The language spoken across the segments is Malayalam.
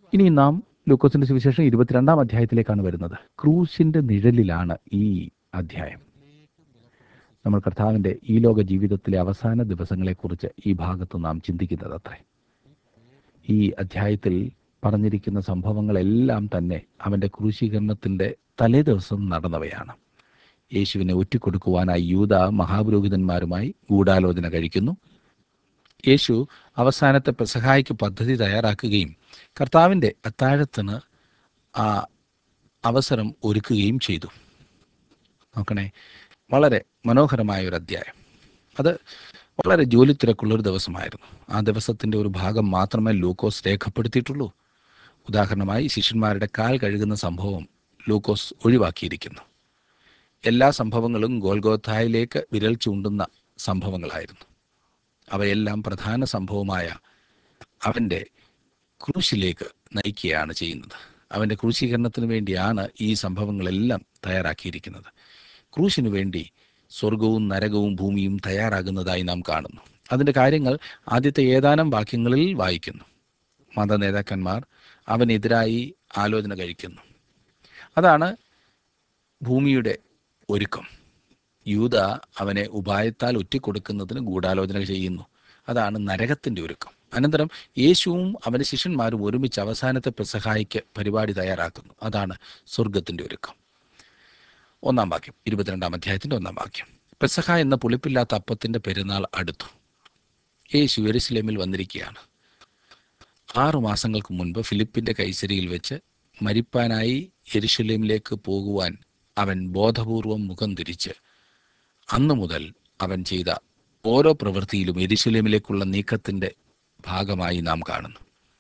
ഇനി നാം ലൂക്കോസിന്റെ സുവിശേഷം ഇരുപത്തിരണ്ടാം അധ്യായത്തിലേക്കാണ് വരുന്നത് ക്രൂശിന്റെ നിഴലിലാണ് ഈ അധ്യായം നമ്മൾ കർത്താവിന്റെ ഈ ലോക ജീവിതത്തിലെ അവസാന ദിവസങ്ങളെക്കുറിച്ച് ഈ ഭാഗത്ത് നാം ചിന്തിക്കുന്നത് അത്രേ ഈ അധ്യായത്തിൽ പറഞ്ഞിരിക്കുന്ന സംഭവങ്ങളെല്ലാം തന്നെ അവന്റെ ക്രൂശീകരണത്തിന്റെ തലേ ദിവസം നടന്നവയാണ് യേശുവിനെ ഒറ്റിക്കൊടുക്കുവാനായി യൂത മഹാപുരോഹിതന്മാരുമായി ഗൂഢാലോചന കഴിക്കുന്നു യേശു അവസാനത്തെ പെസഹായ്ക്ക് പദ്ധതി തയ്യാറാക്കുകയും കർത്താവിൻ്റെ അത്താഴത്തിന് ആ അവസരം ഒരുക്കുകയും ചെയ്തു നോക്കണേ വളരെ മനോഹരമായ ഒരു അധ്യായം അത് വളരെ ജോലി തിരക്കുള്ള ഒരു ദിവസമായിരുന്നു ആ ദിവസത്തിൻ്റെ ഒരു ഭാഗം മാത്രമേ ലൂക്കോസ് രേഖപ്പെടുത്തിയിട്ടുള്ളൂ ഉദാഹരണമായി ശിഷ്യന്മാരുടെ കാൽ കഴുകുന്ന സംഭവം ലൂക്കോസ് ഒഴിവാക്കിയിരിക്കുന്നു എല്ലാ സംഭവങ്ങളും ഗോൽഗോഥായിലേക്ക് വിരൽ ചൂണ്ടുന്ന സംഭവങ്ങളായിരുന്നു അവയെല്ലാം പ്രധാന സംഭവമായ അവൻ്റെ ക്രൂശിലേക്ക് നയിക്കുകയാണ് ചെയ്യുന്നത് അവൻ്റെ ക്രൂശീകരണത്തിന് വേണ്ടിയാണ് ഈ സംഭവങ്ങളെല്ലാം തയ്യാറാക്കിയിരിക്കുന്നത് ക്രൂശിനു വേണ്ടി സ്വർഗവും നരകവും ഭൂമിയും തയ്യാറാകുന്നതായി നാം കാണുന്നു അതിൻ്റെ കാര്യങ്ങൾ ആദ്യത്തെ ഏതാനും വാക്യങ്ങളിൽ വായിക്കുന്നു മത നേതാക്കന്മാർ അവനെതിരായി ആലോചന കഴിക്കുന്നു അതാണ് ഭൂമിയുടെ ഒരുക്കം യൂത അവനെ ഉപായത്താൽ ഒറ്റിക്കൊടുക്കുന്നതിന് ഗൂഢാലോചന ചെയ്യുന്നു അതാണ് നരകത്തിൻ്റെ ഒരുക്കം അനന്തരം യേശുവും അവൻ്റെ ശിഷ്യന്മാരും ഒരുമിച്ച് അവസാനത്തെ പെസഹായിക്ക് പരിപാടി തയ്യാറാക്കുന്നു അതാണ് സ്വർഗത്തിൻ്റെ ഒരുക്കം ഒന്നാം വാക്യം ഇരുപത്തിരണ്ടാം അധ്യായത്തിൻ്റെ ഒന്നാം വാക്യം പെസഹ എന്ന പുളിപ്പില്ലാത്ത അപ്പത്തിൻ്റെ പെരുന്നാൾ അടുത്തു യേശു എരുസലേമിൽ വന്നിരിക്കുകയാണ് ആറു മാസങ്ങൾക്ക് മുൻപ് ഫിലിപ്പിൻ്റെ കൈസരിയിൽ വെച്ച് മരിപ്പാനായി എരുസലേമിലേക്ക് പോകുവാൻ അവൻ ബോധപൂർവം മുഖം തിരിച്ച് അന്നു മുതൽ അവൻ ചെയ്ത ഓരോ പ്രവൃത്തിയിലും എരുസലേമിലേക്കുള്ള നീക്കത്തിൻ്റെ ഭാഗമായി നാം കാണുന്നു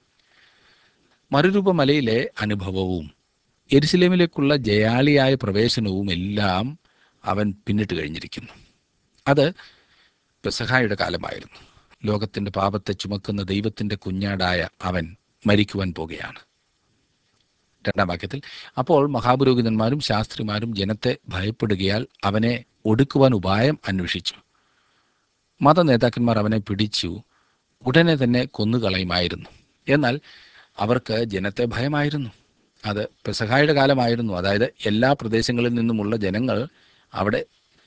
മറുരൂപമലയിലെ അനുഭവവും എരുസലേമിലേക്കുള്ള ജയാളിയായ പ്രവേശനവും എല്ലാം അവൻ പിന്നിട്ട് കഴിഞ്ഞിരിക്കുന്നു അത് പെസഹായുടെ കാലമായിരുന്നു ലോകത്തിൻ്റെ പാപത്തെ ചുമക്കുന്ന ദൈവത്തിൻ്റെ കുഞ്ഞാടായ അവൻ മരിക്കുവാൻ പോകുകയാണ് രണ്ടാം വാക്യത്തിൽ അപ്പോൾ മഹാപുരോഹിതന്മാരും ശാസ്ത്രിമാരും ജനത്തെ ഭയപ്പെടുകയാൽ അവനെ ഒടുക്കുവാൻ ഉപായം അന്വേഷിച്ചു മത നേതാക്കന്മാർ അവനെ പിടിച്ചു ഉടനെ തന്നെ കൊന്നുകളയുമായിരുന്നു എന്നാൽ അവർക്ക് ജനത്തെ ഭയമായിരുന്നു അത് പെസഹായുടെ കാലമായിരുന്നു അതായത് എല്ലാ പ്രദേശങ്ങളിൽ നിന്നുമുള്ള ജനങ്ങൾ അവിടെ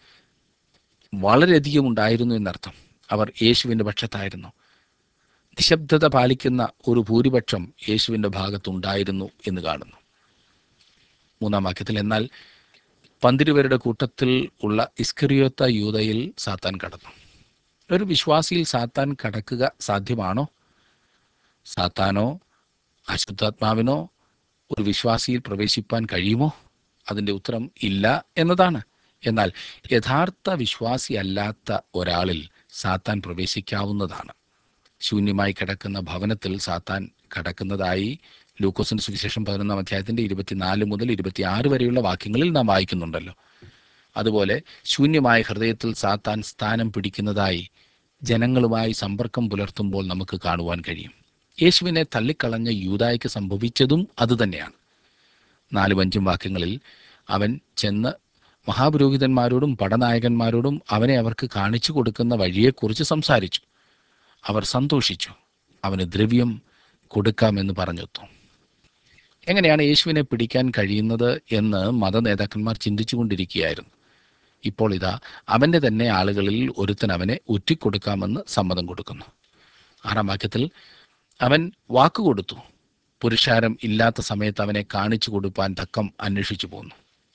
വളരെയധികം ഉണ്ടായിരുന്നു എന്നർത്ഥം അവർ യേശുവിൻ്റെ പക്ഷത്തായിരുന്നു നിശബ്ദത പാലിക്കുന്ന ഒരു ഭൂരിപക്ഷം യേശുവിൻ്റെ ഭാഗത്തുണ്ടായിരുന്നു എന്ന് കാണുന്നു മൂന്നാം വാക്യത്തിൽ എന്നാൽ പന്തിരുവരുടെ കൂട്ടത്തിൽ ഉള്ള ഇസ്കറിയോത്ത യൂതയിൽ സാത്താൻ കടന്നു ഒരു വിശ്വാസിയിൽ സാത്താൻ കടക്കുക സാധ്യമാണോ സാത്താനോ അശുദ്ധാത്മാവിനോ ഒരു വിശ്വാസിയിൽ പ്രവേശിപ്പാൻ കഴിയുമോ അതിൻ്റെ ഉത്തരം ഇല്ല എന്നതാണ് എന്നാൽ യഥാർത്ഥ വിശ്വാസി അല്ലാത്ത ഒരാളിൽ സാത്താൻ പ്രവേശിക്കാവുന്നതാണ് ശൂന്യമായി കിടക്കുന്ന ഭവനത്തിൽ സാത്താൻ കടക്കുന്നതായി ലൂക്കോസിന്റെ സുവിശേഷം പതിനൊന്നാം അധ്യായത്തിന്റെ ഇരുപത്തിനാല് മുതൽ ഇരുപത്തിയാറ് വരെയുള്ള വാക്യങ്ങളിൽ നാം വായിക്കുന്നുണ്ടല്ലോ അതുപോലെ ശൂന്യമായ ഹൃദയത്തിൽ സാത്താൻ സ്ഥാനം പിടിക്കുന്നതായി ജനങ്ങളുമായി സമ്പർക്കം പുലർത്തുമ്പോൾ നമുക്ക് കാണുവാൻ കഴിയും യേശുവിനെ തള്ളിക്കളഞ്ഞ യൂതായ്ക്ക് സംഭവിച്ചതും അതുതന്നെയാണ് നാലും അഞ്ചും വാക്യങ്ങളിൽ അവൻ ചെന്ന് മഹാപുരോഹിതന്മാരോടും പടനായകന്മാരോടും അവനെ അവർക്ക് കാണിച്ചു കൊടുക്കുന്ന വഴിയെക്കുറിച്ച് സംസാരിച്ചു അവർ സന്തോഷിച്ചു അവന് ദ്രവ്യം കൊടുക്കാമെന്ന് പറഞ്ഞൊത്തു എങ്ങനെയാണ് യേശുവിനെ പിടിക്കാൻ കഴിയുന്നത് എന്ന് മത നേതാക്കന്മാർ ചിന്തിച്ചുകൊണ്ടിരിക്കുകയായിരുന്നു ഇപ്പോൾ ഇതാ അവൻ്റെ തന്നെ ആളുകളിൽ ഒരുത്തൻ അവനെ ഒറ്റിക്കൊടുക്കാമെന്ന് സമ്മതം കൊടുക്കുന്നു ആറാം വാക്യത്തിൽ അവൻ വാക്കുകൊടുത്തു പുരുഷാരം ഇല്ലാത്ത സമയത്ത് അവനെ കാണിച്ചു കൊടുപ്പാൻ തക്കം അന്വേഷിച്ചു പോന്നു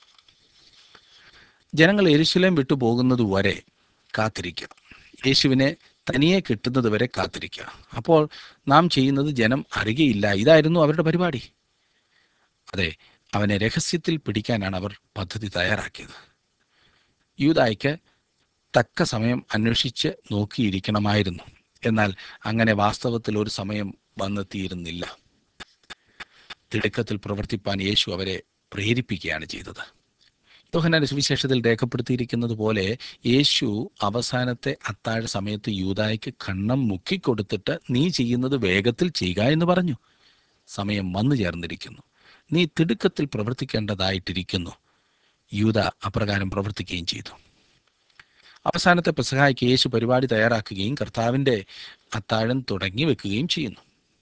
ജനങ്ങൾ എരുശലേം വിട്ടു പോകുന്നത് വരെ കാത്തിരിക്കുക യേശുവിനെ തനിയെ കിട്ടുന്നത് വരെ കാത്തിരിക്കുക അപ്പോൾ നാം ചെയ്യുന്നത് ജനം അറിയയില്ല ഇതായിരുന്നു അവരുടെ പരിപാടി അതെ അവനെ രഹസ്യത്തിൽ പിടിക്കാനാണ് അവർ പദ്ധതി തയ്യാറാക്കിയത് യൂതായ്ക്ക് തക്ക സമയം അന്വേഷിച്ച് നോക്കിയിരിക്കണമായിരുന്നു എന്നാൽ അങ്ങനെ വാസ്തവത്തിൽ ഒരു സമയം വന്നെത്തിയിരുന്നില്ല തിടുക്കത്തിൽ പ്രവർത്തിപ്പാൻ യേശു അവരെ പ്രേരിപ്പിക്കുകയാണ് ചെയ്തത് യോഹനാന്റെ സുവിശേഷത്തിൽ രേഖപ്പെടുത്തിയിരിക്കുന്നത് പോലെ യേശു അവസാനത്തെ അത്താഴ സമയത്ത് യൂതായ്ക്ക് കണ്ണം മുക്കിക്കൊടുത്തിട്ട് നീ ചെയ്യുന്നത് വേഗത്തിൽ ചെയ്യുക എന്ന് പറഞ്ഞു സമയം വന്നു ചേർന്നിരിക്കുന്നു നീ തിടുക്കത്തിൽ പ്രവർത്തിക്കേണ്ടതായിട്ടിരിക്കുന്നു യൂത അപ്രകാരം പ്രവർത്തിക്കുകയും ചെയ്തു അവസാനത്തെ പെസഹായ്ക്ക് യേശു പരിപാടി തയ്യാറാക്കുകയും കർത്താവിൻ്റെ അത്താഴം തുടങ്ങി വെക്കുകയും ചെയ്യുന്നു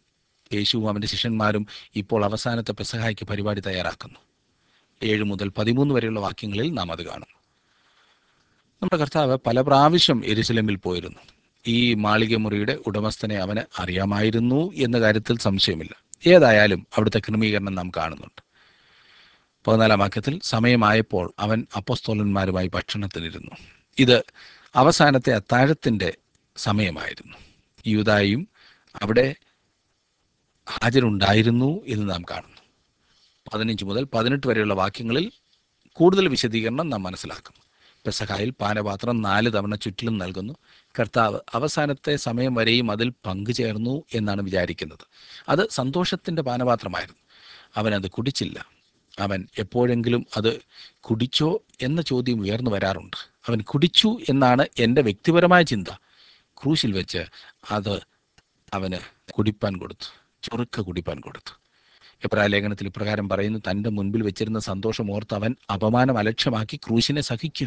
യേശുവും അവൻ്റെ ശിഷ്യന്മാരും ഇപ്പോൾ അവസാനത്തെ പെസഹായ്ക്ക് പരിപാടി തയ്യാറാക്കുന്നു ഏഴ് മുതൽ പതിമൂന്ന് വരെയുള്ള വാക്യങ്ങളിൽ നാം അത് കാണും നമ്മുടെ കർത്താവ് പല പ്രാവശ്യം എരുസലേമിൽ പോയിരുന്നു ഈ മാളിക മുറിയുടെ ഉടമസ്ഥനെ അവന് അറിയാമായിരുന്നു എന്ന കാര്യത്തിൽ സംശയമില്ല ഏതായാലും അവിടുത്തെ ക്രമീകരണം നാം കാണുന്നുണ്ട് പതിനാലാം വാക്യത്തിൽ സമയമായപ്പോൾ അവൻ അപ്പസ്തോലന്മാരുമായി ഭക്ഷണത്തിനിരുന്നു ഇത് അവസാനത്തെ അത്താഴത്തിൻ്റെ സമയമായിരുന്നു യൂതായും അവിടെ ഹാജരുണ്ടായിരുന്നു എന്ന് നാം കാണുന്നു പതിനഞ്ച് മുതൽ പതിനെട്ട് വരെയുള്ള വാക്യങ്ങളിൽ കൂടുതൽ വിശദീകരണം നാം മനസ്സിലാക്കും പെസഹായിൽ പാനപാത്രം നാല് തവണ ചുറ്റിലും നൽകുന്നു കർത്താവ് അവസാനത്തെ സമയം വരെയും അതിൽ പങ്കുചേർന്നു എന്നാണ് വിചാരിക്കുന്നത് അത് സന്തോഷത്തിൻ്റെ പാനപാത്രമായിരുന്നു അവൻ അത് കുടിച്ചില്ല അവൻ എപ്പോഴെങ്കിലും അത് കുടിച്ചോ എന്ന ചോദ്യം ഉയർന്നു വരാറുണ്ട് അവൻ കുടിച്ചു എന്നാണ് എൻ്റെ വ്യക്തിപരമായ ചിന്ത ക്രൂശിൽ വെച്ച് അത് അവന് കുടിപ്പാൻ കൊടുത്തു ചൊറുക്ക കുടിപ്പാൻ കൊടുത്തു എബ്രാ ലേഖനത്തിൽ ഇപ്രകാരം പറയുന്നു തൻ്റെ മുൻപിൽ വെച്ചിരുന്ന സന്തോഷം ഓർത്ത് അവൻ അപമാനം അലക്ഷ്യമാക്കി ക്രൂശിനെ സഹിക്കൂ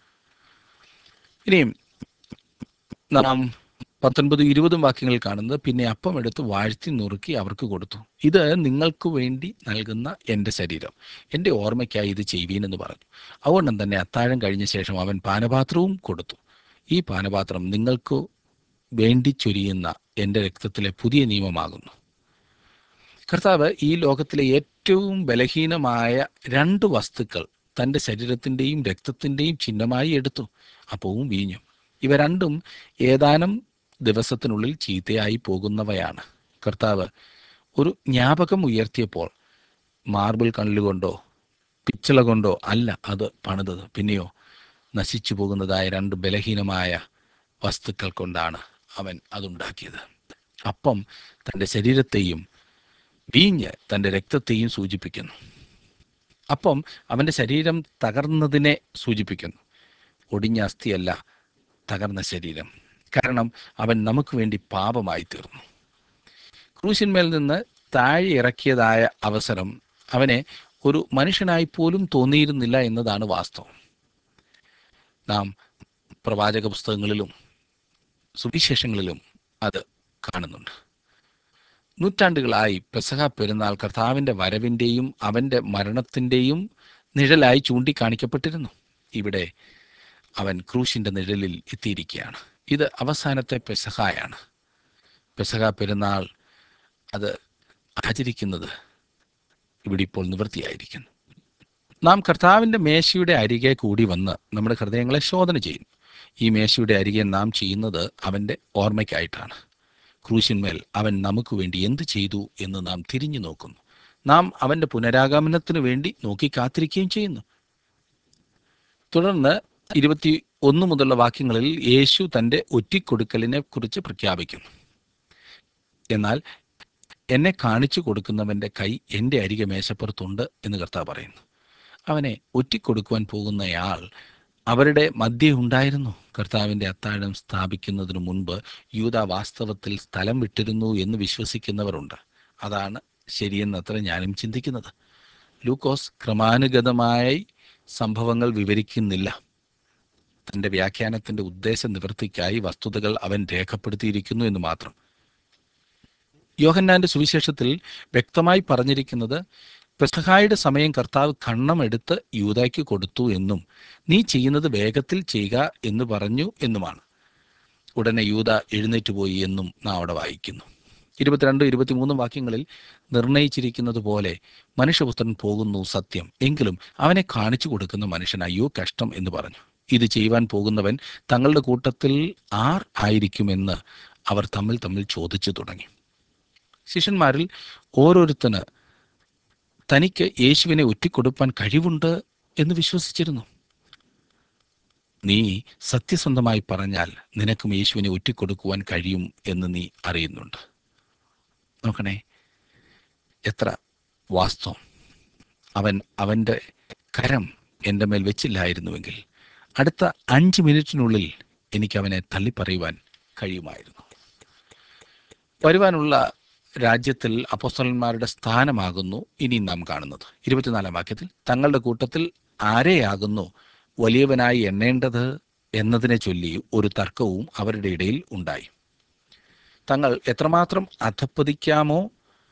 ഇനിയും നാം പത്തൊൻപതും ഇരുപതും വാക്യങ്ങൾ കാണുന്നത് പിന്നെ അപ്പം എടുത്ത് വാഴ്ത്തി നുറുക്കി അവർക്ക് കൊടുത്തു ഇത് നിങ്ങൾക്ക് വേണ്ടി നൽകുന്ന എൻ്റെ ശരീരം എൻ്റെ ഓർമ്മയ്ക്കായി ഇത് ചെയ്യുവീനെന്ന് പറഞ്ഞു അതുകൊണ്ടും തന്നെ അത്താഴം കഴിഞ്ഞ ശേഷം അവൻ പാനപാത്രവും കൊടുത്തു ഈ പാനപാത്രം നിങ്ങൾക്ക് വേണ്ടി ചൊരിയുന്ന എൻ്റെ രക്തത്തിലെ പുതിയ നിയമമാകുന്നു കർത്താവ് ഈ ലോകത്തിലെ ഏറ്റവും ബലഹീനമായ രണ്ട് വസ്തുക്കൾ തൻ്റെ ശരീരത്തിൻ്റെയും രക്തത്തിൻ്റെയും ചിഹ്നമായി എടുത്തു അപ്പവും വീഞ്ഞും ഇവ രണ്ടും ഏതാനും ദിവസത്തിനുള്ളിൽ ചീത്തയായി പോകുന്നവയാണ് കർത്താവ് ഒരു ജ്ഞാപകം ഉയർത്തിയപ്പോൾ മാർബിൾ കല്ലുകൊണ്ടോ പിച്ചള കൊണ്ടോ അല്ല അത് പണിതത് പിന്നെയോ നശിച്ചു പോകുന്നതായ രണ്ട് ബലഹീനമായ വസ്തുക്കൾ കൊണ്ടാണ് അവൻ അതുണ്ടാക്കിയത് അപ്പം തൻ്റെ ശരീരത്തെയും വീഞ്ഞ് തൻ്റെ രക്തത്തെയും സൂചിപ്പിക്കുന്നു അപ്പം അവൻ്റെ ശരീരം തകർന്നതിനെ സൂചിപ്പിക്കുന്നു ഒടിഞ്ഞ അസ്ഥിയല്ല തകർന്ന ശരീരം കാരണം അവൻ നമുക്ക് വേണ്ടി പാപമായി തീർന്നു ക്രൂശിന്മേൽ നിന്ന് താഴെ ഇറക്കിയതായ അവസരം അവനെ ഒരു മനുഷ്യനായി പോലും തോന്നിയിരുന്നില്ല എന്നതാണ് വാസ്തവം നാം പ്രവാചക പുസ്തകങ്ങളിലും സുവിശേഷങ്ങളിലും അത് കാണുന്നുണ്ട് നൂറ്റാണ്ടുകളായി പെസഹ പെരുന്നാൾ കർത്താവിൻ്റെ വരവിൻ്റെയും അവൻ്റെ മരണത്തിൻ്റെയും നിഴലായി ചൂണ്ടിക്കാണിക്കപ്പെട്ടിരുന്നു ഇവിടെ അവൻ ക്രൂശിൻ്റെ നിഴലിൽ എത്തിയിരിക്കുകയാണ് ഇത് അവസാനത്തെ പെസഹായാണ് പെസഹ പെരുന്നാൾ അത് ആചരിക്കുന്നത് ഇവിടെ ഇപ്പോൾ നിവൃത്തിയായിരിക്കുന്നു നാം കർത്താവിൻ്റെ മേശയുടെ അരികെ കൂടി വന്ന് നമ്മുടെ ഹൃദയങ്ങളെ ശോധന ചെയ്യും ഈ മേശയുടെ അരികെ നാം ചെയ്യുന്നത് അവൻ്റെ ഓർമ്മയ്ക്കായിട്ടാണ് ക്രൂശിന്മേൽ അവൻ നമുക്ക് വേണ്ടി എന്ത് ചെയ്തു എന്ന് നാം തിരിഞ്ഞു നോക്കുന്നു നാം അവൻ്റെ പുനരാഗമനത്തിന് വേണ്ടി നോക്കി കാത്തിരിക്കുകയും ചെയ്യുന്നു തുടർന്ന് ഇരുപത്തി ഒന്ന് മുതലുള്ള വാക്യങ്ങളിൽ യേശു തൻ്റെ ഒറ്റിക്കൊടുക്കലിനെ കുറിച്ച് പ്രഖ്യാപിക്കുന്നു എന്നാൽ എന്നെ കാണിച്ചു കൊടുക്കുന്നവൻ്റെ കൈ എൻ്റെ അരികെ മേശപ്പുറത്തുണ്ട് എന്ന് കർത്താവ് പറയുന്നു അവനെ ഒറ്റിക്കൊടുക്കുവാൻ പോകുന്നയാൾ അവരുടെ മധ്യേ ഉണ്ടായിരുന്നു കർത്താവിൻ്റെ അത്താഴം സ്ഥാപിക്കുന്നതിനു മുൻപ് യൂത വാസ്തവത്തിൽ സ്ഥലം വിട്ടിരുന്നു എന്ന് വിശ്വസിക്കുന്നവരുണ്ട് അതാണ് ശരിയെന്നത്ര ഞാനും ചിന്തിക്കുന്നത് ലൂക്കോസ് ക്രമാനുഗതമായി സംഭവങ്ങൾ വിവരിക്കുന്നില്ല തൻ്റെ വ്യാഖ്യാനത്തിൻ്റെ ഉദ്ദേശ നിവൃത്തിക്കായി വസ്തുതകൾ അവൻ രേഖപ്പെടുത്തിയിരിക്കുന്നു എന്ന് മാത്രം യോഹന്നാന്റെ സുവിശേഷത്തിൽ വ്യക്തമായി പറഞ്ഞിരിക്കുന്നത് പെസഹായുടെ സമയം കർത്താവ് കണ്ണമെടുത്ത് യൂതായ്ക്ക് കൊടുത്തു എന്നും നീ ചെയ്യുന്നത് വേഗത്തിൽ ചെയ്യുക എന്ന് പറഞ്ഞു എന്നുമാണ് ഉടനെ യൂത എഴുന്നേറ്റ് പോയി എന്നും നാം അവിടെ വായിക്കുന്നു ഇരുപത്തിരണ്ട് ഇരുപത്തിമൂന്നും വാക്യങ്ങളിൽ നിർണയിച്ചിരിക്കുന്നത് പോലെ മനുഷ്യപുത്രൻ പോകുന്നു സത്യം എങ്കിലും അവനെ കാണിച്ചു കൊടുക്കുന്ന മനുഷ്യൻ അയ്യോ കഷ്ടം എന്ന് പറഞ്ഞു ഇത് ചെയ്യുവാൻ പോകുന്നവൻ തങ്ങളുടെ കൂട്ടത്തിൽ ആർ ആയിരിക്കുമെന്ന് അവർ തമ്മിൽ തമ്മിൽ ചോദിച്ചു തുടങ്ങി ശിഷ്യന്മാരിൽ ഓരോരുത്തന് തനിക്ക് യേശുവിനെ ഒറ്റിക്കൊടുപ്പാൻ കഴിവുണ്ട് എന്ന് വിശ്വസിച്ചിരുന്നു നീ സത്യസന്ധമായി പറഞ്ഞാൽ നിനക്കും യേശുവിനെ ഒറ്റിക്കൊടുക്കുവാൻ കഴിയും എന്ന് നീ അറിയുന്നുണ്ട് നോക്കണേ എത്ര വാസ്തവം അവൻ അവൻ്റെ കരം എൻ്റെ മേൽ വെച്ചില്ലായിരുന്നുവെങ്കിൽ അടുത്ത അഞ്ച് മിനിറ്റിനുള്ളിൽ എനിക്ക് അവനെ തള്ളിപ്പറയുവാൻ കഴിയുമായിരുന്നു വരുവാനുള്ള രാജ്യത്തിൽ അപ്പോസ്തലന്മാരുടെ സ്ഥാനമാകുന്നു ഇനി നാം കാണുന്നത് ഇരുപത്തിനാലാം വാക്യത്തിൽ തങ്ങളുടെ കൂട്ടത്തിൽ ആരെയാകുന്നു വലിയവനായി എണ്ണേണ്ടത് എന്നതിനെ ചൊല്ലി ഒരു തർക്കവും അവരുടെ ഇടയിൽ ഉണ്ടായി തങ്ങൾ എത്രമാത്രം അധപ്പതിക്കാമോ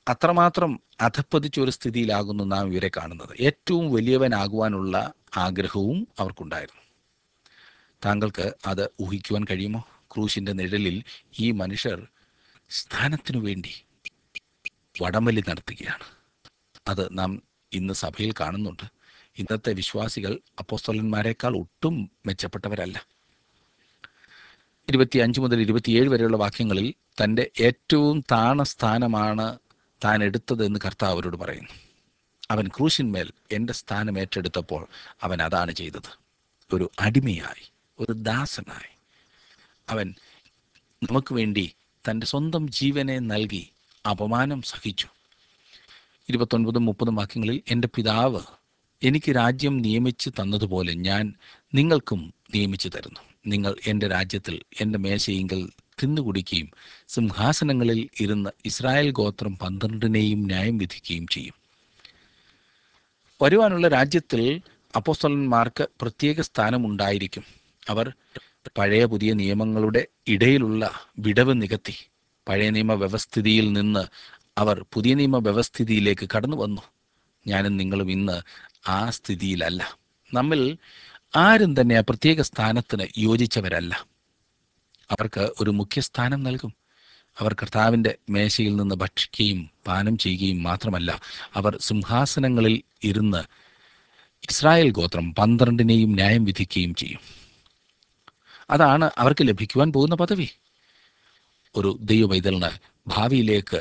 അത്രമാത്രം അധപ്പതിച്ച ഒരു സ്ഥിതിയിലാകുന്നു നാം ഇവരെ കാണുന്നത് ഏറ്റവും വലിയവനാകുവാനുള്ള ആഗ്രഹവും അവർക്കുണ്ടായിരുന്നു താങ്കൾക്ക് അത് ഊഹിക്കുവാൻ കഴിയുമോ ക്രൂശിന്റെ നിഴലിൽ ഈ മനുഷ്യർ സ്ഥാനത്തിനു വേണ്ടി വടംവലി നടത്തുകയാണ് അത് നാം ഇന്ന് സഭയിൽ കാണുന്നുണ്ട് ഇന്നത്തെ വിശ്വാസികൾ അപ്പോസ്തലന്മാരെക്കാൾ ഒട്ടും മെച്ചപ്പെട്ടവരല്ല ഇരുപത്തിയഞ്ച് മുതൽ ഇരുപത്തിയേഴ് വരെയുള്ള വാക്യങ്ങളിൽ തൻ്റെ ഏറ്റവും താണ സ്ഥാനമാണ് താൻ എടുത്തതെന്ന് കർത്താവ് അവരോട് പറയുന്നു അവൻ ക്രൂശിന്മേൽ എൻ്റെ സ്ഥാനം ഏറ്റെടുത്തപ്പോൾ അവൻ അതാണ് ചെയ്തത് ഒരു അടിമയായി ഒരു ദാസനായി അവൻ നമുക്ക് വേണ്ടി തൻ്റെ സ്വന്തം ജീവനെ നൽകി അപമാനം സഹിച്ചു ഇരുപത്തൊൻപതും മുപ്പതും വാക്യങ്ങളിൽ എൻ്റെ പിതാവ് എനിക്ക് രാജ്യം നിയമിച്ച് തന്നതുപോലെ ഞാൻ നിങ്ങൾക്കും നിയമിച്ചു തരുന്നു നിങ്ങൾ എൻ്റെ രാജ്യത്തിൽ എൻ്റെ മേശയെങ്കിൽ തിന്നുകുടിക്കുകയും സിംഹാസനങ്ങളിൽ ഇരുന്ന് ഇസ്രായേൽ ഗോത്രം പന്ത്രണ്ടിനെയും ന്യായം വിധിക്കുകയും ചെയ്യും വരുവാനുള്ള രാജ്യത്തിൽ അപ്പോസ്തലന്മാർക്ക് പ്രത്യേക സ്ഥാനമുണ്ടായിരിക്കും അവർ പഴയ പുതിയ നിയമങ്ങളുടെ ഇടയിലുള്ള വിടവ് നികത്തി പഴയ നിയമ വ്യവസ്ഥിതിയിൽ നിന്ന് അവർ പുതിയ നിയമ വ്യവസ്ഥിതിയിലേക്ക് കടന്നു വന്നു ഞാനും നിങ്ങളും ഇന്ന് ആ സ്ഥിതിയിലല്ല നമ്മിൽ ആരും തന്നെ ആ പ്രത്യേക സ്ഥാനത്തിന് യോജിച്ചവരല്ല അവർക്ക് ഒരു മുഖ്യസ്ഥാനം നൽകും അവർ കർത്താവിൻ്റെ മേശയിൽ നിന്ന് ഭക്ഷിക്കുകയും പാനം ചെയ്യുകയും മാത്രമല്ല അവർ സിംഹാസനങ്ങളിൽ ഇരുന്ന് ഇസ്രായേൽ ഗോത്രം പന്ത്രണ്ടിനെയും ന്യായം വിധിക്കുകയും ചെയ്യും അതാണ് അവർക്ക് ലഭിക്കുവാൻ പോകുന്ന പദവി ഒരു ദൈവവൈതലിന് ഭാവിയിലേക്ക്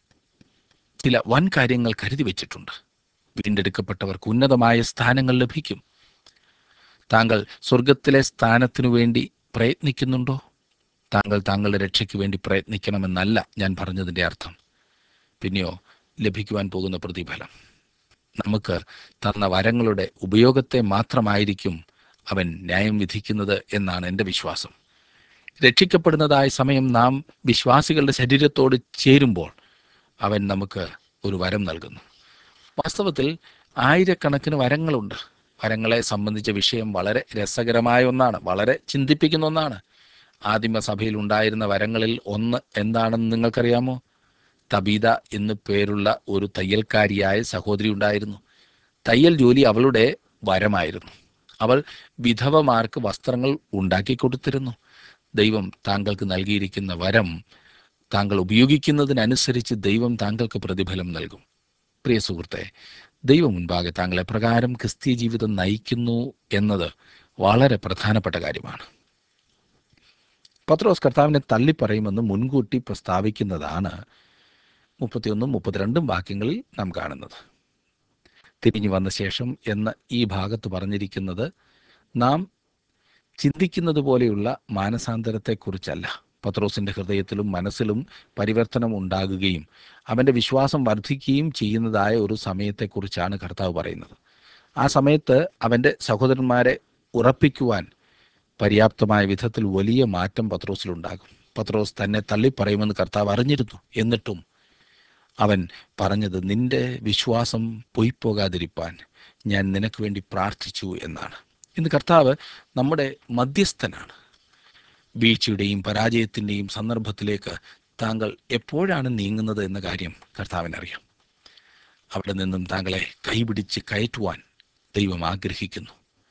ചില വൻ കാര്യങ്ങൾ കരുതി വെച്ചിട്ടുണ്ട് വീണ്ടെടുക്കപ്പെട്ടവർക്ക് ഉന്നതമായ സ്ഥാനങ്ങൾ ലഭിക്കും താങ്കൾ സ്വർഗത്തിലെ സ്ഥാനത്തിനു വേണ്ടി പ്രയത്നിക്കുന്നുണ്ടോ താങ്കൾ താങ്കളുടെ രക്ഷയ്ക്ക് വേണ്ടി പ്രയത്നിക്കണമെന്നല്ല ഞാൻ പറഞ്ഞതിൻ്റെ അർത്ഥം പിന്നെയോ ലഭിക്കുവാൻ പോകുന്ന പ്രതിഫലം നമുക്ക് തന്ന വരങ്ങളുടെ ഉപയോഗത്തെ മാത്രമായിരിക്കും അവൻ ന്യായം വിധിക്കുന്നത് എന്നാണ് എൻ്റെ വിശ്വാസം രക്ഷിക്കപ്പെടുന്നതായ സമയം നാം വിശ്വാസികളുടെ ശരീരത്തോട് ചേരുമ്പോൾ അവൻ നമുക്ക് ഒരു വരം നൽകുന്നു വാസ്തവത്തിൽ ആയിരക്കണക്കിന് വരങ്ങളുണ്ട് വരങ്ങളെ സംബന്ധിച്ച വിഷയം വളരെ രസകരമായ ഒന്നാണ് വളരെ ചിന്തിപ്പിക്കുന്ന ഒന്നാണ് ആദിമ സഭയിൽ ഉണ്ടായിരുന്ന വരങ്ങളിൽ ഒന്ന് എന്താണെന്ന് നിങ്ങൾക്കറിയാമോ തബീത എന്നു പേരുള്ള ഒരു തയ്യൽക്കാരിയായ സഹോദരി ഉണ്ടായിരുന്നു തയ്യൽ ജോലി അവളുടെ വരമായിരുന്നു അവൾ വിധവമാർക്ക് വസ്ത്രങ്ങൾ ഉണ്ടാക്കി കൊടുത്തിരുന്നു ദൈവം താങ്കൾക്ക് നൽകിയിരിക്കുന്ന വരം താങ്കൾ ഉപയോഗിക്കുന്നതിനനുസരിച്ച് ദൈവം താങ്കൾക്ക് പ്രതിഫലം നൽകും പ്രിയ സുഹൃത്തെ ദൈവം മുൻപാകെ താങ്കളെ പ്രകാരം ക്രിസ്തീയ ജീവിതം നയിക്കുന്നു എന്നത് വളരെ പ്രധാനപ്പെട്ട കാര്യമാണ് പത്രോസ് കർത്താവിനെ തള്ളിപ്പറയുമെന്ന് മുൻകൂട്ടി പ്രസ്താവിക്കുന്നതാണ് മുപ്പത്തിയൊന്നും മുപ്പത്തിരണ്ടും വാക്യങ്ങളിൽ നാം കാണുന്നത് തിരിഞ്ഞു വന്ന ശേഷം എന്ന് ഈ ഭാഗത്ത് പറഞ്ഞിരിക്കുന്നത് നാം ചിന്തിക്കുന്നത് പോലെയുള്ള മാനസാന്തരത്തെക്കുറിച്ചല്ല പത്രോസിന്റെ ഹൃദയത്തിലും മനസ്സിലും പരിവർത്തനം ഉണ്ടാകുകയും അവന്റെ വിശ്വാസം വർദ്ധിക്കുകയും ചെയ്യുന്നതായ ഒരു സമയത്തെക്കുറിച്ചാണ് കർത്താവ് പറയുന്നത് ആ സമയത്ത് അവന്റെ സഹോദരന്മാരെ ഉറപ്പിക്കുവാൻ പര്യാപ്തമായ വിധത്തിൽ വലിയ മാറ്റം പത്രോസിലുണ്ടാകും പത്രോസ് തന്നെ തള്ളിപ്പറയുമെന്ന് കർത്താവ് അറിഞ്ഞിരുന്നു എന്നിട്ടും അവൻ പറഞ്ഞത് നിന്റെ വിശ്വാസം പൊയ്പോകാതിരിപ്പാൻ ഞാൻ നിനക്ക് വേണ്ടി പ്രാർത്ഥിച്ചു എന്നാണ് ഇന്ന് കർത്താവ് നമ്മുടെ മധ്യസ്ഥനാണ് വീഴ്ചയുടെയും പരാജയത്തിൻ്റെയും സന്ദർഭത്തിലേക്ക് താങ്കൾ എപ്പോഴാണ് നീങ്ങുന്നത് എന്ന കാര്യം കർത്താവിനറിയാം അവിടെ നിന്നും താങ്കളെ കൈപിടിച്ച് കയറ്റുവാൻ ദൈവം ആഗ്രഹിക്കുന്നു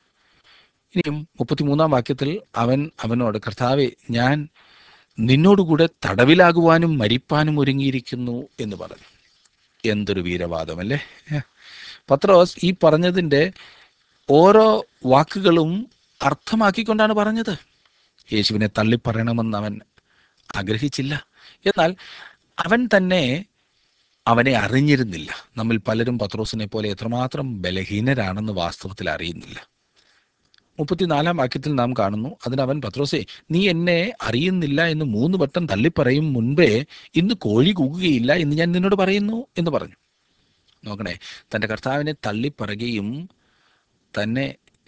ഇനിയും മുപ്പത്തിമൂന്നാം വാക്യത്തിൽ അവൻ അവനോട് കർത്താവെ ഞാൻ നിന്നോടുകൂടെ തടവിലാകുവാനും മരിപ്പാനും ഒരുങ്ങിയിരിക്കുന്നു എന്ന് പറഞ്ഞു എന്തൊരു വീരവാദമല്ലേ പത്രോസ് ഈ പറഞ്ഞതിൻ്റെ ഓരോ വാക്കുകളും അർത്ഥമാക്കിക്കൊണ്ടാണ് പറഞ്ഞത് യേശുവിനെ തള്ളിപ്പറയണമെന്ന് അവൻ ആഗ്രഹിച്ചില്ല എന്നാൽ അവൻ തന്നെ അവനെ അറിഞ്ഞിരുന്നില്ല നമ്മിൽ പലരും പത്രോസിനെ പോലെ എത്രമാത്രം ബലഹീനരാണെന്ന് വാസ്തവത്തിൽ അറിയുന്നില്ല മുപ്പത്തിനാലാം വാക്യത്തിൽ നാം കാണുന്നു അതിനവൻ പത്രോസെ നീ എന്നെ അറിയുന്നില്ല എന്ന് മൂന്ന് വട്ടം തള്ളിപ്പറയും മുൻപേ ഇന്ന് കോഴി കൂകുകയില്ല എന്ന് ഞാൻ നിന്നോട് പറയുന്നു എന്ന് പറഞ്ഞു നോക്കണേ തൻ്റെ കർത്താവിനെ തള്ളിപ്പറയുകയും തന്നെ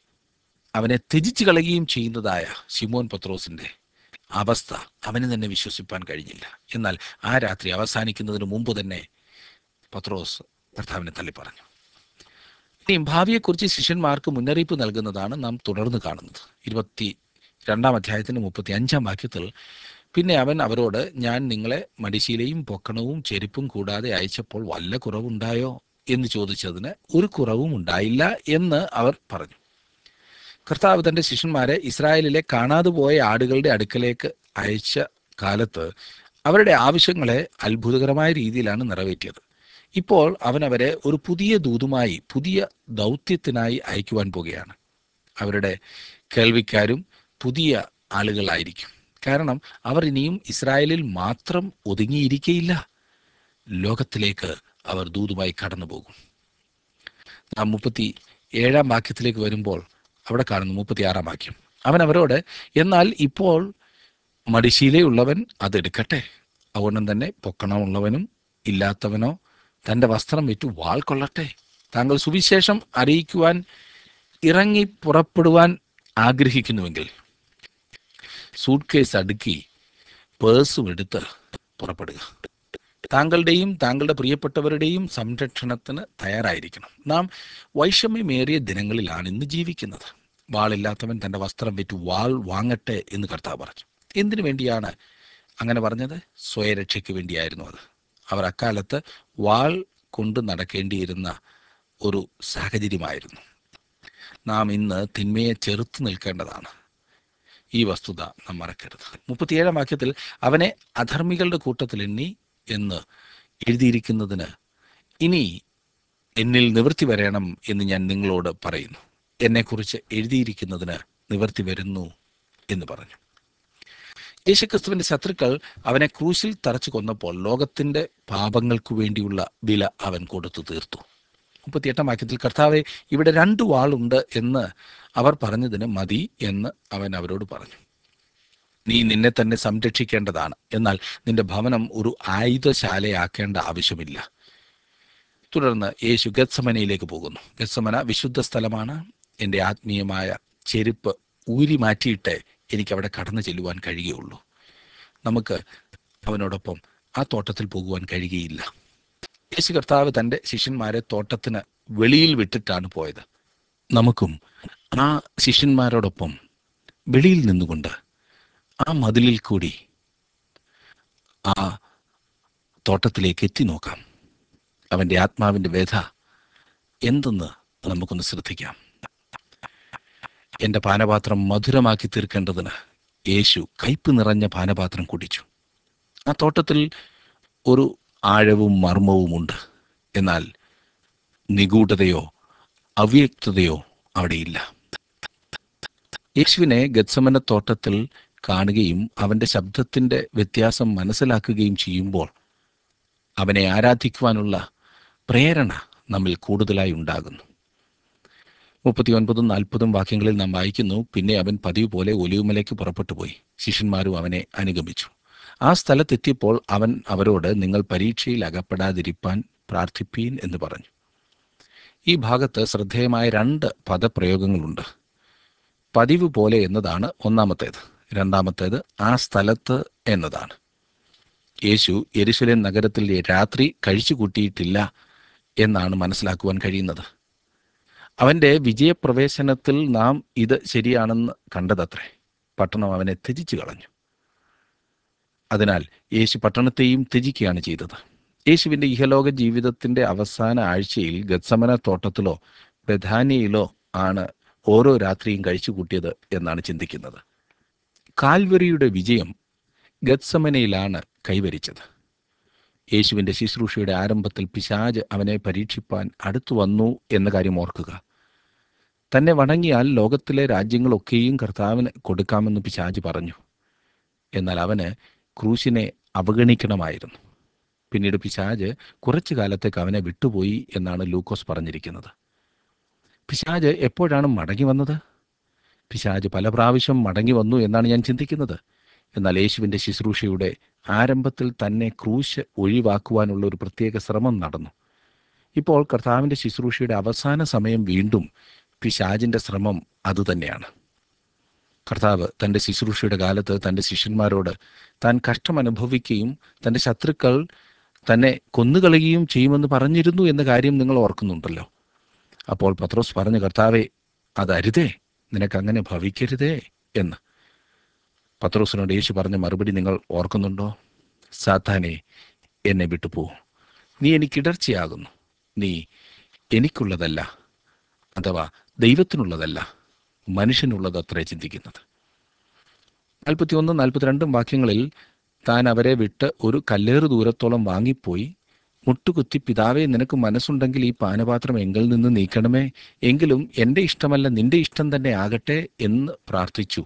അവനെ ത്യജിച്ചു കളയുകയും ചെയ്യുന്നതായ ശിമോൻ പത്രോസിന്റെ അവസ്ഥ അവന് തന്നെ വിശ്വസിപ്പാൻ കഴിഞ്ഞില്ല എന്നാൽ ആ രാത്രി അവസാനിക്കുന്നതിന് മുമ്പ് തന്നെ പത്രോസ് കർത്താവിനെ തള്ളിപ്പറഞ്ഞു ഇനിയും ഭാവിയെക്കുറിച്ച് ശിഷ്യന്മാർക്ക് മുന്നറിയിപ്പ് നൽകുന്നതാണ് നാം തുടർന്ന് കാണുന്നത് ഇരുപത്തി രണ്ടാം അധ്യായത്തിന്റെ മുപ്പത്തി അഞ്ചാം വാക്യത്തിൽ പിന്നെ അവൻ അവരോട് ഞാൻ നിങ്ങളെ മടിശീലയും പൊക്കണവും ചെരുപ്പും കൂടാതെ അയച്ചപ്പോൾ വല്ല കുറവുണ്ടായോ എന്ന് ചോദിച്ചതിന് ഒരു കുറവും ഉണ്ടായില്ല എന്ന് അവർ പറഞ്ഞു കർത്താവ് തന്റെ ശിഷ്യന്മാരെ ഇസ്രായേലിലെ കാണാതെ പോയ ആടുകളുടെ അടുക്കലേക്ക് അയച്ച കാലത്ത് അവരുടെ ആവശ്യങ്ങളെ അത്ഭുതകരമായ രീതിയിലാണ് നിറവേറ്റിയത് ഇപ്പോൾ അവൻ അവരെ ഒരു പുതിയ ദൂതുമായി പുതിയ ദൗത്യത്തിനായി അയക്കുവാൻ പോകുകയാണ് അവരുടെ കേൾവിക്കാരും പുതിയ ആളുകളായിരിക്കും കാരണം അവർ ഇനിയും ഇസ്രായേലിൽ മാത്രം ഒതുങ്ങിയിരിക്കയില്ല ലോകത്തിലേക്ക് അവർ ദൂതുമായി കടന്നു പോകും നാം മുപ്പത്തി ഏഴാം വാക്യത്തിലേക്ക് വരുമ്പോൾ അവിടെ കാണുന്നു മുപ്പത്തി ആറാം വാക്യം അവൻ അവരോട് എന്നാൽ ഇപ്പോൾ മടിശീലയുള്ളവൻ അതെടുക്കട്ടെ അതുകൊണ്ടും തന്നെ പൊക്കണമുള്ളവനും ഇല്ലാത്തവനോ തൻ്റെ വസ്ത്രം വിറ്റു വാൾ കൊള്ളട്ടെ താങ്കൾ സുവിശേഷം അറിയിക്കുവാൻ ഇറങ്ങി പുറപ്പെടുവാൻ ആഗ്രഹിക്കുന്നുവെങ്കിൽ സൂട്ട് കേസ് അടുക്കി പേഴ്സും എടുത്ത് പുറപ്പെടുക താങ്കളുടെയും താങ്കളുടെ പ്രിയപ്പെട്ടവരുടെയും സംരക്ഷണത്തിന് തയ്യാറായിരിക്കണം നാം വൈഷമ്യമേറിയ ദിനങ്ങളിലാണ് ഇന്ന് ജീവിക്കുന്നത് വാളില്ലാത്തവൻ തൻ്റെ വസ്ത്രം വിറ്റ് വാൾ വാങ്ങട്ടെ എന്ന് കർത്താവ് പറഞ്ഞു എന്തിനു വേണ്ടിയാണ് അങ്ങനെ പറഞ്ഞത് സ്വയരക്ഷയ്ക്ക് വേണ്ടിയായിരുന്നു അത് അവർ അക്കാലത്ത് വാൾ കൊണ്ട് നടക്കേണ്ടിയിരുന്ന ഒരു സാഹചര്യമായിരുന്നു നാം ഇന്ന് തിന്മയെ ചെറുത്ത് നിൽക്കേണ്ടതാണ് ഈ വസ്തുത നാം മറക്കരുത് മുപ്പത്തിയേഴാം വാക്യത്തിൽ അവനെ അധർമ്മികളുടെ കൂട്ടത്തിൽ എണ്ണി എന്ന് എഴുതിയിരിക്കുന്നതിന് ഇനി എന്നിൽ നിവൃത്തി വരണം എന്ന് ഞാൻ നിങ്ങളോട് പറയുന്നു എന്നെക്കുറിച്ച് എഴുതിയിരിക്കുന്നതിന് നിവൃത്തി വരുന്നു എന്ന് പറഞ്ഞു യേശുക്രിസ്തുവിന്റെ ശത്രുക്കൾ അവനെ ക്രൂശിൽ തറച്ചു കൊന്നപ്പോൾ ലോകത്തിന്റെ പാപങ്ങൾക്കു വേണ്ടിയുള്ള വില അവൻ കൊടുത്തു തീർത്തു മുപ്പത്തിയെട്ടാം വാക്യത്തിൽ കർത്താവെ ഇവിടെ രണ്ടു വാളുണ്ട് എന്ന് അവർ പറഞ്ഞതിന് മതി എന്ന് അവൻ അവരോട് പറഞ്ഞു നീ നിന്നെ തന്നെ സംരക്ഷിക്കേണ്ടതാണ് എന്നാൽ നിന്റെ ഭവനം ഒരു ആയുധശാലയാക്കേണ്ട ആവശ്യമില്ല തുടർന്ന് യേശു ഗത്സമനയിലേക്ക് പോകുന്നു ഗത്സമന വിശുദ്ധ സ്ഥലമാണ് എൻ്റെ ആത്മീയമായ ചെരുപ്പ് ഊരി മാറ്റിയിട്ട് എനിക്ക് അവിടെ കടന്നു ചെല്ലുവാൻ കഴിയുകയുള്ളൂ നമുക്ക് അവനോടൊപ്പം ആ തോട്ടത്തിൽ പോകുവാൻ കഴിയുകയില്ല യേശു കർത്താവ് തൻ്റെ ശിഷ്യന്മാരെ തോട്ടത്തിന് വെളിയിൽ വിട്ടിട്ടാണ് പോയത് നമുക്കും ആ ശിഷ്യന്മാരോടൊപ്പം വെളിയിൽ നിന്നുകൊണ്ട് ആ മതിലിൽ കൂടി ആ തോട്ടത്തിലേക്ക് എത്തി നോക്കാം അവൻ്റെ ആത്മാവിൻ്റെ വ്യഥ എന്തെന്ന് നമുക്കൊന്ന് ശ്രദ്ധിക്കാം എൻ്റെ പാനപാത്രം മധുരമാക്കി തീർക്കേണ്ടതിന് യേശു കയ്പ് നിറഞ്ഞ പാനപാത്രം കുടിച്ചു ആ തോട്ടത്തിൽ ഒരു ആഴവും മർമ്മവുമുണ്ട് എന്നാൽ നിഗൂഢതയോ അവ്യക്തതയോ അവിടെയില്ല യേശുവിനെ ഗത്സമന തോട്ടത്തിൽ കാണുകയും അവൻ്റെ ശബ്ദത്തിൻ്റെ വ്യത്യാസം മനസ്സിലാക്കുകയും ചെയ്യുമ്പോൾ അവനെ ആരാധിക്കുവാനുള്ള പ്രേരണ നമ്മിൽ കൂടുതലായി ഉണ്ടാകുന്നു മുപ്പത്തിയൊൻപതും നാൽപ്പതും വാക്യങ്ങളിൽ നാം വായിക്കുന്നു പിന്നെ അവൻ പതിവ് പോലെ ഒലിവുമലയ്ക്ക് പുറപ്പെട്ടു പോയി ശിഷ്യന്മാരും അവനെ അനുഗമിച്ചു ആ സ്ഥലത്തെത്തിയപ്പോൾ അവൻ അവരോട് നിങ്ങൾ പരീക്ഷയിൽ അകപ്പെടാതിരിപ്പാൻ പ്രാർത്ഥിപ്പീൻ എന്ന് പറഞ്ഞു ഈ ഭാഗത്ത് ശ്രദ്ധേയമായ രണ്ട് പദപ്രയോഗങ്ങളുണ്ട് പതിവ് പോലെ എന്നതാണ് ഒന്നാമത്തേത് രണ്ടാമത്തേത് ആ സ്ഥലത്ത് എന്നതാണ് യേശു യെരുശലേം നഗരത്തിൽ രാത്രി കഴിച്ചു കൂട്ടിയിട്ടില്ല എന്നാണ് മനസ്സിലാക്കുവാൻ കഴിയുന്നത് അവൻ്റെ വിജയപ്രവേശനത്തിൽ നാം ഇത് ശരിയാണെന്ന് കണ്ടതത്രേ പട്ടണം അവനെ ത്യജിച്ചു കളഞ്ഞു അതിനാൽ യേശു പട്ടണത്തെയും ത്യജിക്കുകയാണ് ചെയ്തത് യേശുവിൻ്റെ ഇഹലോക ജീവിതത്തിൻ്റെ അവസാന ആഴ്ചയിൽ ഗത്സമന തോട്ടത്തിലോ ബഥാനിയയിലോ ആണ് ഓരോ രാത്രിയും കഴിച്ചു കൂട്ടിയത് എന്നാണ് ചിന്തിക്കുന്നത് കാൽവരിയുടെ വിജയം ഗത്സമനയിലാണ് കൈവരിച്ചത് യേശുവിൻ്റെ ശുശ്രൂഷയുടെ ആരംഭത്തിൽ പിശാജ് അവനെ പരീക്ഷിപ്പാൻ അടുത്തു വന്നു എന്ന കാര്യം ഓർക്കുക തന്നെ വണങ്ങിയാൽ ലോകത്തിലെ രാജ്യങ്ങളൊക്കെയും കർത്താവിന് കൊടുക്കാമെന്ന് പിശാജ് പറഞ്ഞു എന്നാൽ അവന് ക്രൂശിനെ അവഗണിക്കണമായിരുന്നു പിന്നീട് പിശാജ് കുറച്ചു കാലത്തേക്ക് അവനെ വിട്ടുപോയി എന്നാണ് ലൂക്കോസ് പറഞ്ഞിരിക്കുന്നത് പിശാജ് എപ്പോഴാണ് മടങ്ങി വന്നത് പിശാജ് പല പ്രാവശ്യം മടങ്ങി വന്നു എന്നാണ് ഞാൻ ചിന്തിക്കുന്നത് എന്നാൽ യേശുവിൻ്റെ ശുശ്രൂഷയുടെ ആരംഭത്തിൽ തന്നെ ക്രൂശ് ഒഴിവാക്കുവാനുള്ള ഒരു പ്രത്യേക ശ്രമം നടന്നു ഇപ്പോൾ കർത്താവിൻ്റെ ശുശ്രൂഷയുടെ അവസാന സമയം വീണ്ടും പിശാജിൻ്റെ ശ്രമം അതുതന്നെയാണ് കർത്താവ് തൻ്റെ ശുശ്രൂഷയുടെ കാലത്ത് തൻ്റെ ശിഷ്യന്മാരോട് താൻ കഷ്ടം അനുഭവിക്കുകയും തൻ്റെ ശത്രുക്കൾ തന്നെ കൊന്നുകളയുകയും ചെയ്യുമെന്ന് പറഞ്ഞിരുന്നു എന്ന കാര്യം നിങ്ങൾ ഓർക്കുന്നുണ്ടല്ലോ അപ്പോൾ പത്രോസ് പറഞ്ഞു കർത്താവെ അതരുതേ നിനക്കങ്ങനെ ഭവിക്കരുതേ എന്ന് പത്രോസിനോട് യേശു പറഞ്ഞ മറുപടി നിങ്ങൾ ഓർക്കുന്നുണ്ടോ സാത്താനെ എന്നെ വിട്ടുപോ നീ എനിക്കിടർച്ചയാകുന്നു നീ എനിക്കുള്ളതല്ല അഥവാ ദൈവത്തിനുള്ളതല്ല മനുഷ്യനുള്ളതത്രേ ചിന്തിക്കുന്നത് നാൽപ്പത്തി ഒന്ന് നാൽപ്പത്തിരണ്ടും വാക്യങ്ങളിൽ താൻ അവരെ വിട്ട് ഒരു കല്ലേറ് ദൂരത്തോളം വാങ്ങിപ്പോയി മുട്ടുകുത്തി പിതാവെ നിനക്ക് മനസ്സുണ്ടെങ്കിൽ ഈ പാനപാത്രം എങ്കിൽ നിന്ന് നീക്കണമേ എങ്കിലും എൻ്റെ ഇഷ്ടമല്ല നിന്റെ ഇഷ്ടം തന്നെ ആകട്ടെ എന്ന് പ്രാർത്ഥിച്ചു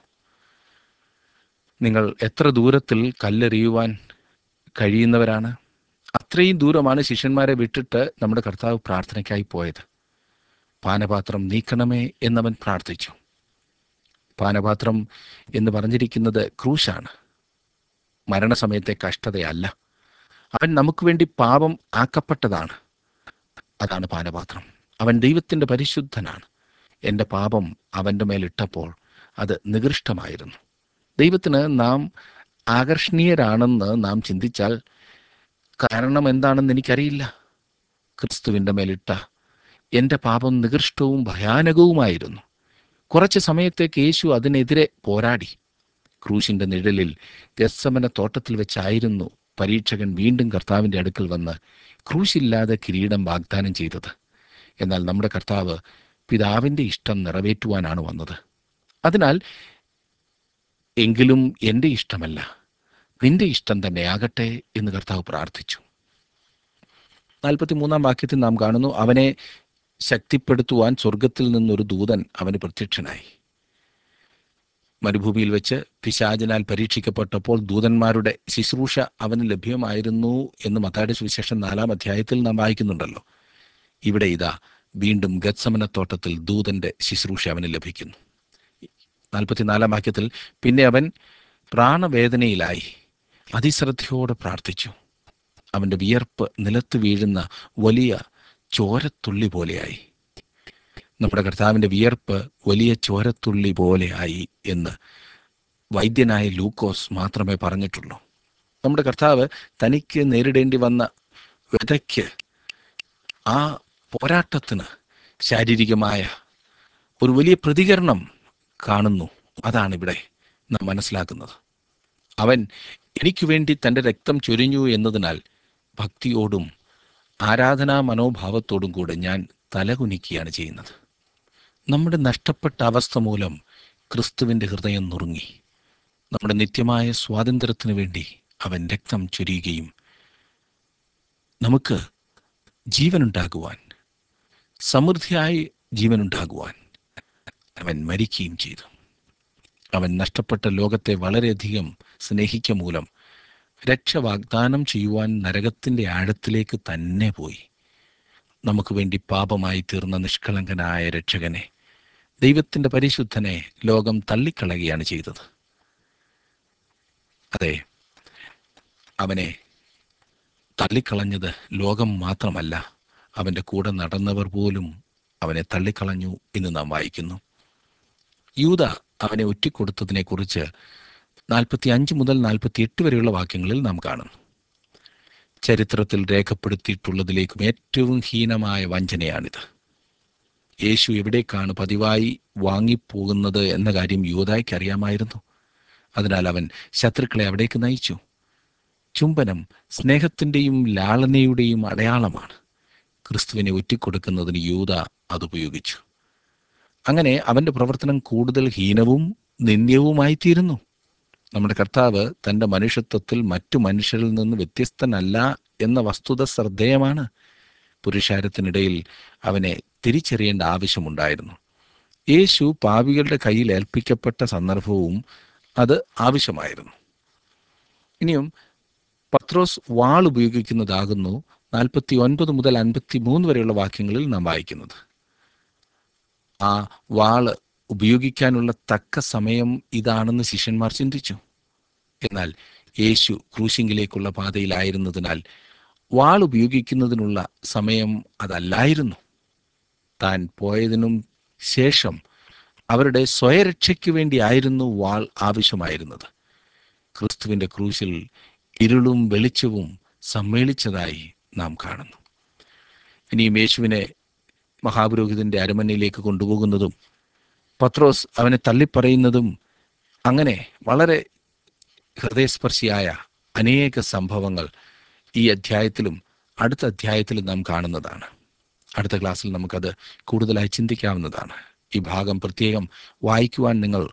നിങ്ങൾ എത്ര ദൂരത്തിൽ കല്ലെറിയുവാൻ കഴിയുന്നവരാണ് അത്രയും ദൂരമാണ് ശിഷ്യന്മാരെ വിട്ടിട്ട് നമ്മുടെ കർത്താവ് പ്രാർത്ഥനയ്ക്കായി പോയത് പാനപാത്രം നീക്കണമേ എന്നവൻ പ്രാർത്ഥിച്ചു പാനപാത്രം എന്ന് പറഞ്ഞിരിക്കുന്നത് ക്രൂശാണ് മരണസമയത്തെ കഷ്ടതയല്ല അവൻ നമുക്ക് വേണ്ടി പാപം ആക്കപ്പെട്ടതാണ് അതാണ് പാനപാത്രം അവൻ ദൈവത്തിൻ്റെ പരിശുദ്ധനാണ് എൻ്റെ പാപം അവൻ്റെ മേലിട്ടപ്പോൾ അത് നികൃഷ്ടമായിരുന്നു ദൈവത്തിന് നാം ആകർഷണീയരാണെന്ന് നാം ചിന്തിച്ചാൽ കാരണം എന്താണെന്ന് എനിക്കറിയില്ല ക്രിസ്തുവിൻ്റെ മേലിട്ട എൻ്റെ പാപം നികൃഷ്ടവും ഭയാനകവുമായിരുന്നു കുറച്ച് സമയത്തേക്ക് യേശു അതിനെതിരെ പോരാടി ക്രൂശിന്റെ നിഴലിൽ ഗസ്സമന തോട്ടത്തിൽ വെച്ചായിരുന്നു പരീക്ഷകൻ വീണ്ടും കർത്താവിൻ്റെ അടുക്കൽ വന്ന് ക്രൂശില്ലാതെ കിരീടം വാഗ്ദാനം ചെയ്തത് എന്നാൽ നമ്മുടെ കർത്താവ് പിതാവിൻ്റെ ഇഷ്ടം നിറവേറ്റുവാനാണ് വന്നത് അതിനാൽ എങ്കിലും എൻ്റെ ഇഷ്ടമല്ല നിന്റെ ഇഷ്ടം തന്നെ ആകട്ടെ എന്ന് കർത്താവ് പ്രാർത്ഥിച്ചു നാൽപ്പത്തി മൂന്നാം വാക്യത്തിൽ നാം കാണുന്നു അവനെ ശക്തിപ്പെടുത്തുവാൻ സ്വർഗത്തിൽ നിന്നൊരു ദൂതൻ അവന് പ്രത്യക്ഷനായി മരുഭൂമിയിൽ വെച്ച് പിശാചിനാൽ പരീക്ഷിക്കപ്പെട്ടപ്പോൾ ദൂതന്മാരുടെ ശുശ്രൂഷ അവന് ലഭ്യമായിരുന്നു എന്ന് മത്തായുടെ സുവിശേഷം നാലാം അധ്യായത്തിൽ നാം വായിക്കുന്നുണ്ടല്ലോ ഇവിടെ ഇതാ വീണ്ടും ഗത്സമനത്തോട്ടത്തിൽ ദൂതന്റെ ശുശ്രൂഷ അവന് ലഭിക്കുന്നു നാൽപ്പത്തിനാലാം വാക്യത്തിൽ പിന്നെ അവൻ പ്രാണവേദനയിലായി അതിശ്രദ്ധയോടെ പ്രാർത്ഥിച്ചു അവന്റെ വിയർപ്പ് നിലത്ത് വീഴുന്ന വലിയ ചോരത്തുള്ളി പോലെയായി നമ്മുടെ കർത്താവിൻ്റെ വിയർപ്പ് വലിയ ചോരത്തുള്ളി പോലെയായി എന്ന് വൈദ്യനായ ലൂക്കോസ് മാത്രമേ പറഞ്ഞിട്ടുള്ളൂ നമ്മുടെ കർത്താവ് തനിക്ക് നേരിടേണ്ടി വന്ന വ്യതയ്ക്ക് ആ പോരാട്ടത്തിന് ശാരീരികമായ ഒരു വലിയ പ്രതികരണം കാണുന്നു അതാണ് ഇവിടെ നാം മനസ്സിലാക്കുന്നത് അവൻ എനിക്ക് വേണ്ടി തൻ്റെ രക്തം ചൊരിഞ്ഞു എന്നതിനാൽ ഭക്തിയോടും ആരാധനാ മനോഭാവത്തോടും കൂടെ ഞാൻ തലകുനിക്കുകയാണ് ചെയ്യുന്നത് നമ്മുടെ നഷ്ടപ്പെട്ട അവസ്ഥ മൂലം ക്രിസ്തുവിൻ്റെ ഹൃദയം നുറുങ്ങി നമ്മുടെ നിത്യമായ സ്വാതന്ത്ര്യത്തിനു വേണ്ടി അവൻ രക്തം ചൊരിയുകയും നമുക്ക് ജീവനുണ്ടാകുവാൻ സമൃദ്ധിയായി ജീവനുണ്ടാകുവാൻ അവൻ മരിക്കുകയും ചെയ്തു അവൻ നഷ്ടപ്പെട്ട ലോകത്തെ വളരെയധികം സ്നേഹിക്ക മൂലം രക്ഷ വാഗ്ദാനം ചെയ്യുവാൻ നരകത്തിൻ്റെ ആഴത്തിലേക്ക് തന്നെ പോയി നമുക്ക് വേണ്ടി പാപമായി തീർന്ന നിഷ്കളങ്കനായ രക്ഷകനെ ദൈവത്തിൻ്റെ പരിശുദ്ധനെ ലോകം തള്ളിക്കളയുകയാണ് ചെയ്തത് അതെ അവനെ തള്ളിക്കളഞ്ഞത് ലോകം മാത്രമല്ല അവൻ്റെ കൂടെ നടന്നവർ പോലും അവനെ തള്ളിക്കളഞ്ഞു എന്ന് നാം വായിക്കുന്നു യൂത അവനെ ഒറ്റിക്കൊടുത്തതിനെക്കുറിച്ച് നാൽപ്പത്തി അഞ്ച് മുതൽ നാൽപ്പത്തി എട്ട് വരെയുള്ള വാക്യങ്ങളിൽ നാം കാണുന്നു ചരിത്രത്തിൽ രേഖപ്പെടുത്തിയിട്ടുള്ളതിലേക്കും ഏറ്റവും ഹീനമായ വഞ്ചനയാണിത് യേശു എവിടേക്കാണ് പതിവായി വാങ്ങിപ്പോകുന്നത് എന്ന കാര്യം യൂതായ്ക്ക് അറിയാമായിരുന്നു അതിനാൽ അവൻ ശത്രുക്കളെ അവിടേക്ക് നയിച്ചു ചുംബനം സ്നേഹത്തിൻ്റെയും ലാളനയുടെയും അടയാളമാണ് ക്രിസ്തുവിനെ ഒറ്റിക്കൊടുക്കുന്നതിന് യൂത അതുപയോഗിച്ചു അങ്ങനെ അവൻ്റെ പ്രവർത്തനം കൂടുതൽ ഹീനവും നിന്ദ്യവുമായി തീരുന്നു നമ്മുടെ കർത്താവ് തൻ്റെ മനുഷ്യത്വത്തിൽ മറ്റു മനുഷ്യരിൽ നിന്ന് വ്യത്യസ്തനല്ല എന്ന വസ്തുത ശ്രദ്ധേയമാണ് പുരുഷാരത്തിനിടയിൽ അവനെ തിരിച്ചറിയേണ്ട ആവശ്യമുണ്ടായിരുന്നു യേശു പാവികളുടെ കയ്യിൽ ഏൽപ്പിക്കപ്പെട്ട സന്ദർഭവും അത് ആവശ്യമായിരുന്നു ഇനിയും പത്രോസ് വാൾ ഉപയോഗിക്കുന്നതാകുന്നു നാൽപ്പത്തി ഒൻപത് മുതൽ അൻപത്തി മൂന്ന് വരെയുള്ള വാക്യങ്ങളിൽ നാം വായിക്കുന്നത് ആ വാള് ഉപയോഗിക്കാനുള്ള തക്ക സമയം ഇതാണെന്ന് ശിഷ്യന്മാർ ചിന്തിച്ചു എന്നാൽ യേശു ക്രൂശിങ്കിലേക്കുള്ള പാതയിലായിരുന്നതിനാൽ വാൾ ഉപയോഗിക്കുന്നതിനുള്ള സമയം അതല്ലായിരുന്നു താൻ പോയതിനും ശേഷം അവരുടെ സ്വയരക്ഷയ്ക്ക് വേണ്ടിയായിരുന്നു വാൾ ആവശ്യമായിരുന്നത് ക്രിസ്തുവിൻ്റെ ക്രൂശിൽ ഇരുളും വെളിച്ചവും സമ്മേളിച്ചതായി നാം കാണുന്നു ഇനിയും യേശുവിനെ മഹാപുരോഹിതന്റെ അരമനയിലേക്ക് കൊണ്ടുപോകുന്നതും പത്രോസ് അവനെ തള്ളിപ്പറയുന്നതും അങ്ങനെ വളരെ ഹൃദയസ്പർശിയായ അനേക സംഭവങ്ങൾ ഈ അധ്യായത്തിലും അടുത്ത അധ്യായത്തിലും നാം കാണുന്നതാണ് അടുത്ത ക്ലാസ്സിൽ നമുക്കത് കൂടുതലായി ചിന്തിക്കാവുന്നതാണ് ഈ ഭാഗം പ്രത്യേകം വായിക്കുവാൻ നിങ്ങൾ